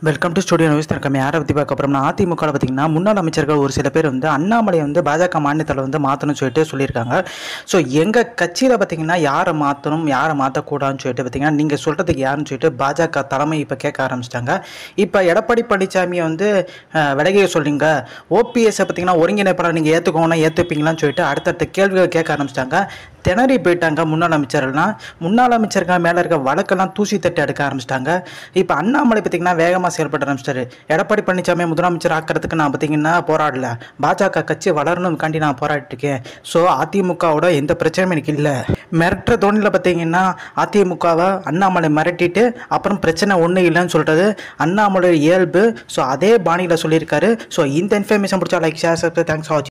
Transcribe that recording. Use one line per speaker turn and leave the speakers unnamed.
welcome to studio news தனக்கம் யாரை பற்றி பார்க்க போகிறோம்னா அதிமுக பார்த்தீங்கன்னா முன்னாள் அமைச்சர்கள் ஒரு சில பேர் வந்து அண்ணாமலை வந்து பாஜக மாநிலத்தில் வந்து மாற்றணும்னு சொல்லிட்டு சொல்லியிருக்காங்க ஸோ எங்கள் கட்சியில் பார்த்தீங்கன்னா யாரை மாற்றணும் யாரை மாற்றக்கூடாதுன்னு சொல்லிட்டு பார்த்தீங்கன்னா நீங்கள் சொல்கிறதுக்கு யாருன்னு சொல்லிட்டு பாஜக தலைமை இப்போ கேட்க ஆரம்பிச்சிட்டாங்க இப்போ எடப்பாடி பழனிசாமியை வந்து அஹ், விலகிய சொல்றீங்க ஓபிஎஸ்ஸை பார்த்தீங்கன்னா ஒருங்கிணைப்பாளர் நீங்கள் ஏற்றுக்கோங்கன்னா ஏற்றுப்பீங்களான்னு சொல்லிட்டு அடுத்தடுத்த கேள்விகள் கேட்க ஆரம்பிச்சிட்டாங்க திணறி போயிட்டாங்க முன்னாள் அமைச்சர்கள்லாம் முன்னாள் அமைச்சர்கள் மேலே இருக்க வழக்கெல்லாம் தூசி தட்டி எடுக்க ஆரம்பிச்சிட்டாங்க இப்போ அண்ணாமலை பார்த்தீங்கன்னா வேகமாக செயல்பட ஆரம்பிச்சிட்டாரு எடப்பாடி பழனிசாமி முதலமைச்சர் ஆக்கிறதுக்கு நான் பார்த்தீங்கன்னா போராடல பாஜக கட்சி வளரணும்காண்டி நான் போராடிட்டு இருக்கேன் ஸோ அதிமுகவோட எந்த பிரச்சனையும் எனக்கு இல்லை மிரட்டுற தோணியில் பார்த்தீங்கன்னா அதிமுகவை அண்ணாமலை மிரட்டிட்டு அப்புறம் பிரச்சனை ஒன்றும் இல்லைன்னு சொல்கிறது அண்ணாமலை இயல்பு ஸோ அதே பாணியில் சொல்லியிருக்காரு ஸோ இந்த இன்ஃபர்மேஷன் பிடிச்சா லைக் ஷேர் தேங்க்ஸ் ஃபார்